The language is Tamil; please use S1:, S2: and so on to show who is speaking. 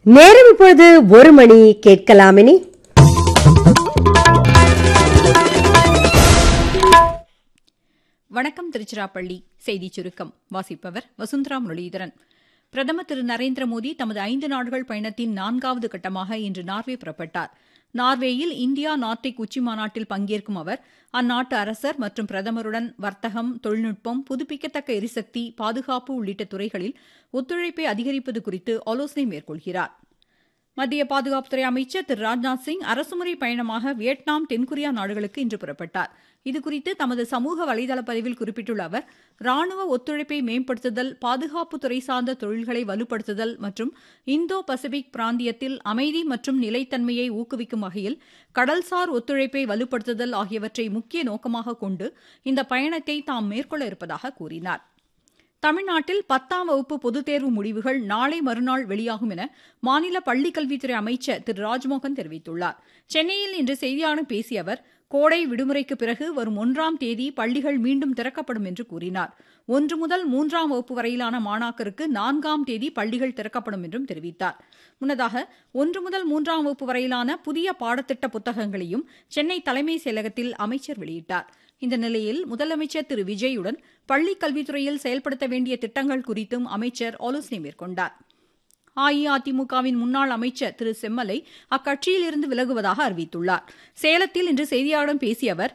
S1: நேரம் இப்பொழுது ஒரு மணி கேட்கலாமினி
S2: வணக்கம் திருச்சிராப்பள்ளி செய்திச் சுருக்கம் வாசிப்பவர் வசுந்தரா முரளிதரன் பிரதமர் திரு நரேந்திர மோடி தமது ஐந்து நாடுகள் பயணத்தின் நான்காவது கட்டமாக இன்று நார்வே புறப்பட்டார் நார்வேயில் இந்தியா நார்டிக் உச்சி மாநாட்டில் பங்கேற்கும் அவர் அந்நாட்டு அரசர் மற்றும் பிரதமருடன் வர்த்தகம் தொழில்நுட்பம் புதுப்பிக்கத்தக்க எரிசக்தி பாதுகாப்பு உள்ளிட்ட துறைகளில் ஒத்துழைப்பை அதிகரிப்பது குறித்து ஆலோசனை மேற்கொள்கிறார் மத்திய பாதுகாப்புத்துறை அமைச்சர் திரு ராஜ்நாத் சிங் அரசுமுறை பயணமாக வியட்நாம் தென்கொரியா நாடுகளுக்கு இன்று புறப்பட்டார் இதுகுறித்து தமது சமூக வலைதள பதிவில் குறிப்பிட்டுள்ள அவர் ராணுவ ஒத்துழைப்பை மேம்படுத்துதல் பாதுகாப்புத்துறை சார்ந்த தொழில்களை வலுப்படுத்துதல் மற்றும் இந்தோ பசிபிக் பிராந்தியத்தில் அமைதி மற்றும் நிலைத்தன்மையை ஊக்குவிக்கும் வகையில் கடல்சார் ஒத்துழைப்பை வலுப்படுத்துதல் ஆகியவற்றை முக்கிய நோக்கமாக கொண்டு இந்த பயணத்தை தாம் மேற்கொள்ள இருப்பதாக கூறினார் தமிழ்நாட்டில் பத்தாம் வகுப்பு பொதுத் தேர்வு முடிவுகள் நாளை மறுநாள் வெளியாகும் என மாநில பள்ளிக்கல்வித்துறை அமைச்சர் திரு ராஜ்மோகன் தெரிவித்துள்ளார் சென்னையில் இன்று செய்தியாளர்களிடம் பேசிய அவர் கோடை விடுமுறைக்கு பிறகு வரும் ஒன்றாம் தேதி பள்ளிகள் மீண்டும் திறக்கப்படும் என்று கூறினார் ஒன்று முதல் மூன்றாம் வகுப்பு வரையிலான மாணாக்கருக்கு நான்காம் தேதி பள்ளிகள் திறக்கப்படும் என்றும் தெரிவித்தார் முன்னதாக ஒன்று முதல் மூன்றாம் வகுப்பு வரையிலான புதிய பாடத்திட்ட புத்தகங்களையும் சென்னை தலைமைச் செயலகத்தில் அமைச்சர் வெளியிட்டார் இந்த நிலையில் முதலமைச்சர் திரு விஜயுடன் பள்ளிக் கல்வித்துறையில் செயல்படுத்த வேண்டிய திட்டங்கள் குறித்தும் அமைச்சர் ஆலோசனை மேற்கொண்டார் அஇஅதிமுகவின் முன்னாள் அமைச்சர் திரு செம்மலை அக்கட்சியில் இருந்து விலகுவதாக அறிவித்துள்ளார் சேலத்தில் இன்று செய்தியாளர்களிடம் பேசிய அவர்